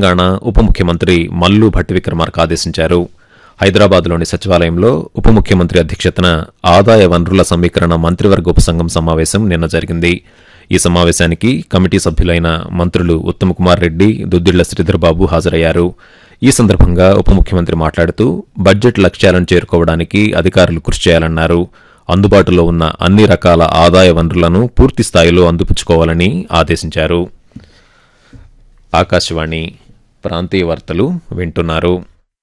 తెలంగాణ ఉప ముఖ్యమంత్రి మల్లు భట్టి విక్రమార్క ఆదేశించారు హైదరాబాద్లోని సచివాలయంలో ఉప ముఖ్యమంత్రి అధ్యక్షతన ఆదాయ వనరుల సమీకరణ మంత్రివర్గ ఉపసంఘం సమావేశం నిన్న జరిగింది ఈ సమావేశానికి కమిటీ సభ్యులైన మంత్రులు ఉత్తమ్ కుమార్ రెడ్డి దుద్దిళ్ల శ్రీధర్బాబు హాజరయ్యారు ఈ సందర్భంగా ఉప ముఖ్యమంత్రి మాట్లాడుతూ బడ్జెట్ లక్ష్యాలను చేరుకోవడానికి అధికారులు కృషి చేయాలన్నారు అందుబాటులో ఉన్న అన్ని రకాల ఆదాయ వనరులను పూర్తి స్థాయిలో అందిపుచ్చుకోవాలని ఆదేశించారు ఆకాశవాణి ప్రాంతీయ వార్తలు వింటున్నారు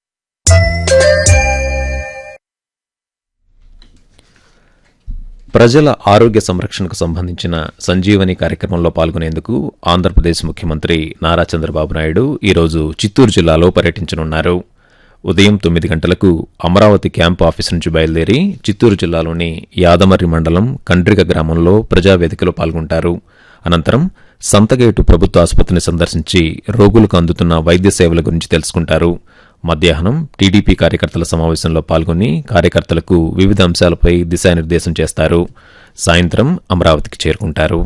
ప్రజల ఆరోగ్య సంరక్షణకు సంబంధించిన సంజీవని కార్యక్రమంలో పాల్గొనేందుకు ఆంధ్రప్రదేశ్ ముఖ్యమంత్రి నారా చంద్రబాబు నాయుడు ఈరోజు చిత్తూరు జిల్లాలో పర్యటించనున్నారు ఉదయం తొమ్మిది గంటలకు అమరావతి క్యాంపు ఆఫీస్ నుంచి బయలుదేరి చిత్తూరు జిల్లాలోని యాదమర్రి మండలం కండ్రిక గ్రామంలో ప్రజావేదికలో పాల్గొంటారు అనంతరం సంతగేటు ప్రభుత్వ ఆసుపత్రిని సందర్శించి రోగులకు అందుతున్న వైద్య సేవల గురించి తెలుసుకుంటారు మధ్యాహ్నం టీడీపీ కార్యకర్తల సమావేశంలో పాల్గొని కార్యకర్తలకు వివిధ అంశాలపై దిశానిర్దేశం చేస్తారు సాయంత్రం అమరావతికి చేరుకుంటారు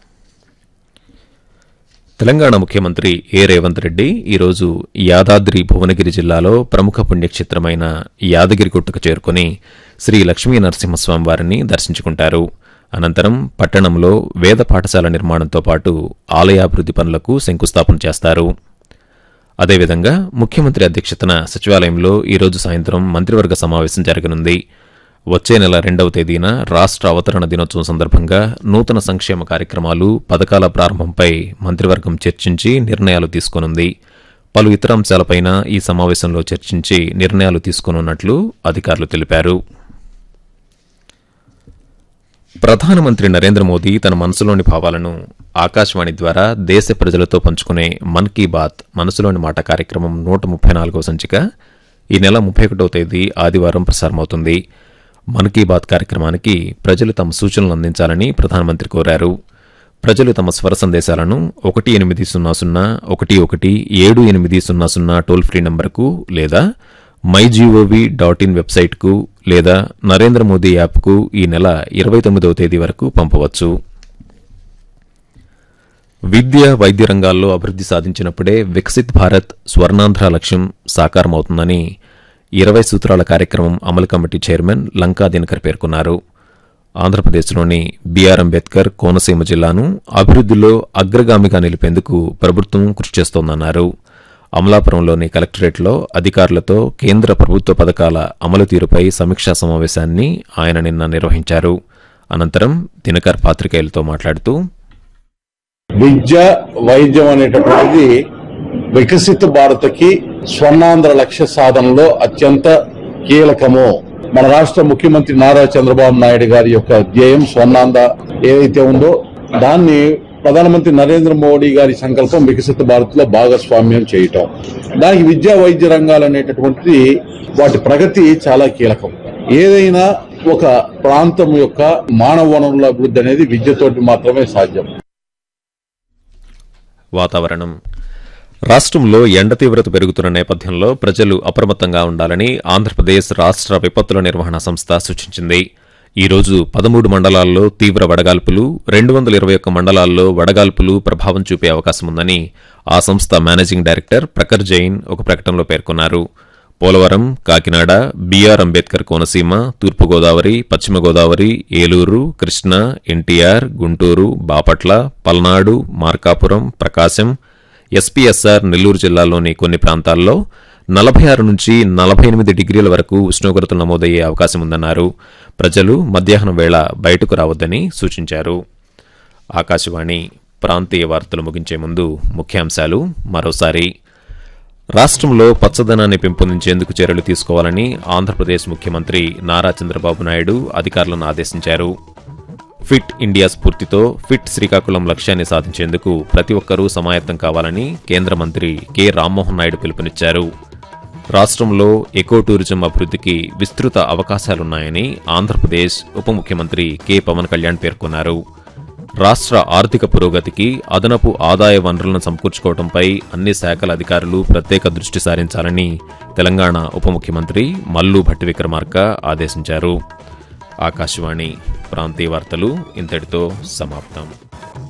తెలంగాణ ముఖ్యమంత్రి ఏ రేవంత్ రెడ్డి ఈరోజు యాదాద్రి భువనగిరి జిల్లాలో ప్రముఖ పుణ్యక్షేత్రమైన యాదగిరిగుట్టకు చేరుకుని శ్రీ లక్ష్మీ నరసింహస్వామి వారిని దర్శించుకుంటారు అనంతరం పట్టణంలో వేద పాఠశాల నిర్మాణంతో పాటు ఆలయాభివృద్ది పనులకు శంకుస్థాపన చేస్తారు అదేవిధంగా ముఖ్యమంత్రి అధ్యక్షతన సచివాలయంలో ఈరోజు సాయంత్రం మంత్రివర్గ సమావేశం జరగనుంది వచ్చే నెల రెండవ తేదీన రాష్ట్ర అవతరణ దినోత్సవం సందర్భంగా నూతన సంక్షేమ కార్యక్రమాలు పథకాల ప్రారంభంపై మంత్రివర్గం చర్చించి నిర్ణయాలు తీసుకోనుంది పలు ఇతర అంశాలపైన ఈ సమావేశంలో చర్చించి నిర్ణయాలు తీసుకోనున్నట్లు అధికారులు తెలిపారు ప్రధానమంత్రి నరేంద్ర మోదీ తన మనసులోని భావాలను ఆకాశవాణి ద్వారా దేశ ప్రజలతో పంచుకునే మన్ కీ బాత్ మనసులోని మాట కార్యక్రమం నూట ముప్పై నాలుగో సంచిక ఈ నెల ముప్పై ఒకటో తేదీ ఆదివారం ప్రసారమవుతుంది మన్ కీ బాత్ కార్యక్రమానికి ప్రజలు తమ సూచనలు అందించాలని ప్రధానమంత్రి కోరారు ప్రజలు తమ స్వర సందేశాలను ఒకటి ఎనిమిది సున్నా సున్నా ఒకటి ఒకటి ఏడు ఎనిమిది సున్నా సున్నా టోల్ ఫ్రీ నంబర్కు లేదా మై జీఓవి డాట్ ఇన్ వెబ్సైట్కు లేదా నరేంద్ర మోదీ యాప్కు ఈ నెల ఇరవై తొమ్మిదవ తేదీ వరకు పంపవచ్చు విద్య వైద్య రంగాల్లో అభివృద్ది సాధించినప్పుడే వికసిత్ భారత్ స్వర్ణాంధ్ర లక్ష్యం సాకారమవుతుందని ఇరవై సూత్రాల కార్యక్రమం అమలు కమిటీ చైర్మన్ లంకా దినకర్ పేర్కొన్నారు ఆంధ్రప్రదేశ్లోని బీఆర్ అంబేద్కర్ కోనసీమ జిల్లాను అభివృద్దిలో అగ్రగామిగా నిలిపేందుకు ప్రభుత్వం కృషి చేస్తోందన్నారు అమలాపురంలోని కలెక్టరేట్లో అధికారులతో కేంద్ర ప్రభుత్వ పథకాల అమలు తీరుపై సమీక్షా సమావేశాన్ని ఆయన నిన్న నిర్వహించారు అనంతరం దినకర్ పాత్రికేయులతో మాట్లాడుతూ విద్య వైద్యం అనేటటువంటిది వికసిత భారత్కి స్వర్ణాంధ్ర లక్ష్య సాధనలో అత్యంత కీలకము మన రాష్ట్ర ముఖ్యమంత్రి నారా చంద్రబాబు నాయుడు గారి యొక్క ధ్యేయం స్వర్ణాంధ్ర ఏదైతే ఉందో దాన్ని ప్రధానమంత్రి నరేంద్ర మోడీ గారి సంకల్పం వికసిత భారత్ లో భాగస్వామ్యం చేయటం దానికి విద్యా వైద్య రంగాలు అనేటటువంటిది వాటి ప్రగతి చాలా కీలకం ఏదైనా ఒక ప్రాంతం యొక్క మానవ వనరుల అభివృద్ధి అనేది విద్యతోటి మాత్రమే సాధ్యం వాతావరణం రాష్ట్రంలో ఎండ తీవ్రత పెరుగుతున్న నేపథ్యంలో ప్రజలు అప్రమత్తంగా ఉండాలని ఆంధ్రప్రదేశ్ రాష్ట్ర విపత్తుల నిర్వహణ సంస్థ సూచించింది ఈ రోజు పదమూడు మండలాల్లో తీవ్ర వడగాల్పులు రెండు వందల ఇరవై ఒక్క మండలాల్లో వడగాల్పులు ప్రభావం చూపే అవకాశం ఉందని ఆ సంస్థ మేనేజింగ్ డైరెక్టర్ ప్రఖర్ జైన్ ఒక ప్రకటనలో పేర్కొన్నారు పోలవరం కాకినాడ బీఆర్ అంబేద్కర్ కోనసీమ తూర్పుగోదావరి పశ్చిమ గోదావరి ఏలూరు కృష్ణా ఎన్టీఆర్ గుంటూరు బాపట్ల పల్నాడు మార్కాపురం ప్రకాశం ఎస్పీఎస్ఆర్ నెల్లూరు జిల్లాల్లోని కొన్ని ప్రాంతాల్లో నలభై ఆరు నుంచి నలభై ఎనిమిది డిగ్రీల వరకు ఉష్ణోగ్రతలు నమోదయ్యే అవకాశం ఉందన్నారు ప్రజలు మధ్యాహ్నం వేళ బయటకు రావద్దని సూచించారు ఆకాశవాణి ప్రాంతీయ వార్తలు ముగించే ముందు ముఖ్యాంశాలు మరోసారి రాష్ట్రంలో పచ్చదనాన్ని పెంపొందించేందుకు చర్యలు తీసుకోవాలని ఆంధ్రప్రదేశ్ ముఖ్యమంత్రి నారా చంద్రబాబు నాయుడు అధికారులను ఆదేశించారు ఫిట్ ఇండియా స్ఫూర్తితో ఫిట్ శ్రీకాకుళం లక్ష్యాన్ని సాధించేందుకు ప్రతి ఒక్కరూ సమాయత్తం కావాలని కేంద్ర మంత్రి కె రామ్మోహన్ నాయుడు పిలుపునిచ్చారు రాష్ట్రంలో ఎకో టూరిజం అభివృద్ధికి విస్తృత అవకాశాలున్నాయని ఆంధ్రప్రదేశ్ ఉప ముఖ్యమంత్రి కె పవన్ కళ్యాణ్ పేర్కొన్నారు రాష్ట్ర ఆర్థిక పురోగతికి అదనపు ఆదాయ వనరులను సమకూర్చుకోవడంపై అన్ని శాఖల అధికారులు ప్రత్యేక దృష్టి సారించాలని తెలంగాణ ఉప ముఖ్యమంత్రి మల్లు భట్టి విక్రమార్క ఆదేశించారు ఆకాశవాణి ప్రాంతీయ వార్తలు ఇంతటితో సమాప్తం